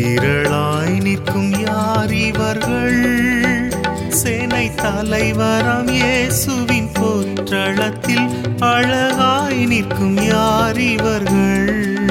திரளாய் நிற்கும் யார் இவர்கள் சேனை தலைவராம் இயேசுவின் போற்றளத்தில் அழகாய் நிற்கும் யார் இவர்கள்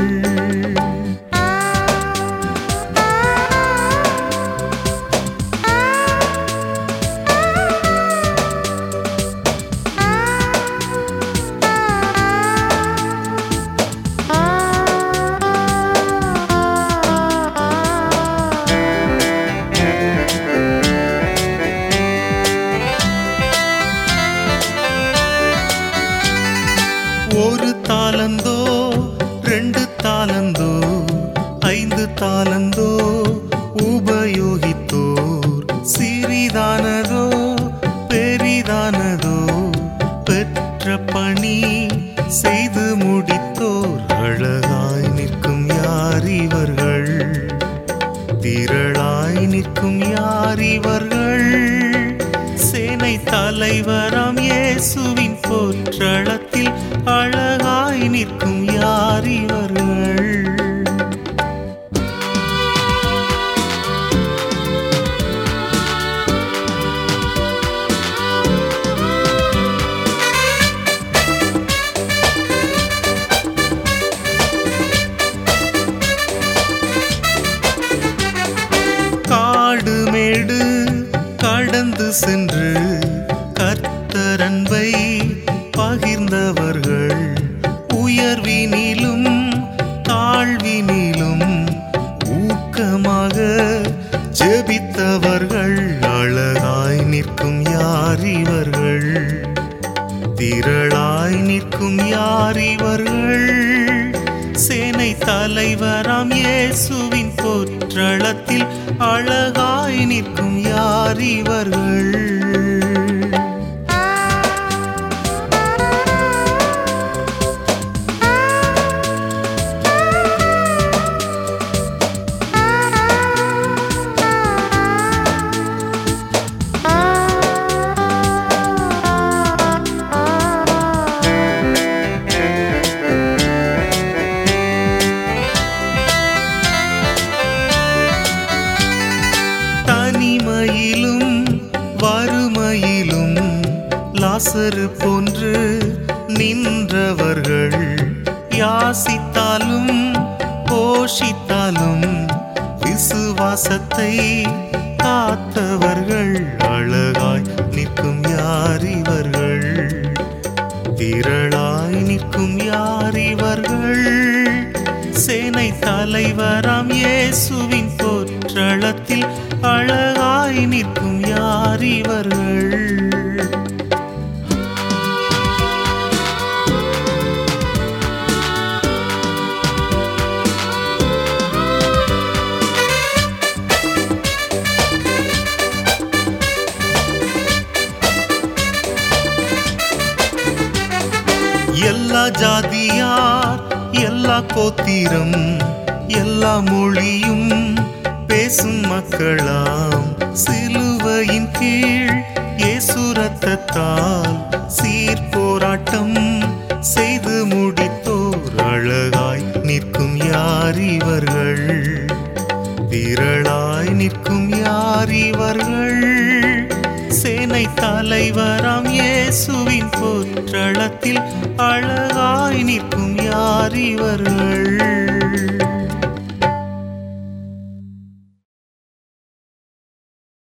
ஒரு தாளந்தோ ரெண்டு தாளந்தோ ஐந்து தாளந்தோ உபயோகித்தோர் சிறிதானதோ பெரிதானதோ பெற்ற பணி செய்து முடித்தோர் அழகாய் நிற்கும் யார் இவர்கள் திரளாய் நிற்கும் யார் இவர்கள் சேனை தலைவராம் இயேசுவின் போற்றளத்தில் அழகாய் நிற்கும் யார் இவர்கள் காடு மேடு கடந்து சென்று கர்த்தரன்பை பகிர்ந்தவர்கள் உயர்வினிலும் தாழ்வினிலும் ஊக்கமாக ஜெபித்தவர்கள் அழகாய் நிற்கும் யார் இவர்கள் திரளாய் நிற்கும் யார் இவர்கள் சேனை தலைவராம் இயேசுவின் போற்றளத்தில் அழகாய் நிற்கும் யார் இவர்கள் தனிமையிலும் வறுமையிலும் லாசரு போன்று நின்றவர்கள் யாசித்தாலும் போஷித்தாலும் விசுவாசத்தை காத்தவர்கள் அழகாய் நிற்கும் யார் இவர்கள் திரளாய் நிற்கும் யார் இவர்கள் சேனை தலைவராம் இயேசுவின் போற்றளத்தில் அழகாய் நிற்கும் யார் இவர்கள் எல்லா ஜாதியார் எல்லா கோத்திரம் எல்லா மொழியும் பேசும் மக்களாம் சிலுவையின் கீழ் இயேசு ரத்தத்தால் சீர் போராட்டம் செய்து முடித்தோர் அழகாய் நிற்கும் யார் இவர்கள் திரளாய் நிற்கும் யார் இவர்கள் சேனை தலைவராம் இயேசுவின் போற்றளத்தில் அழகாய் நிற்கும் யார் இவர்கள்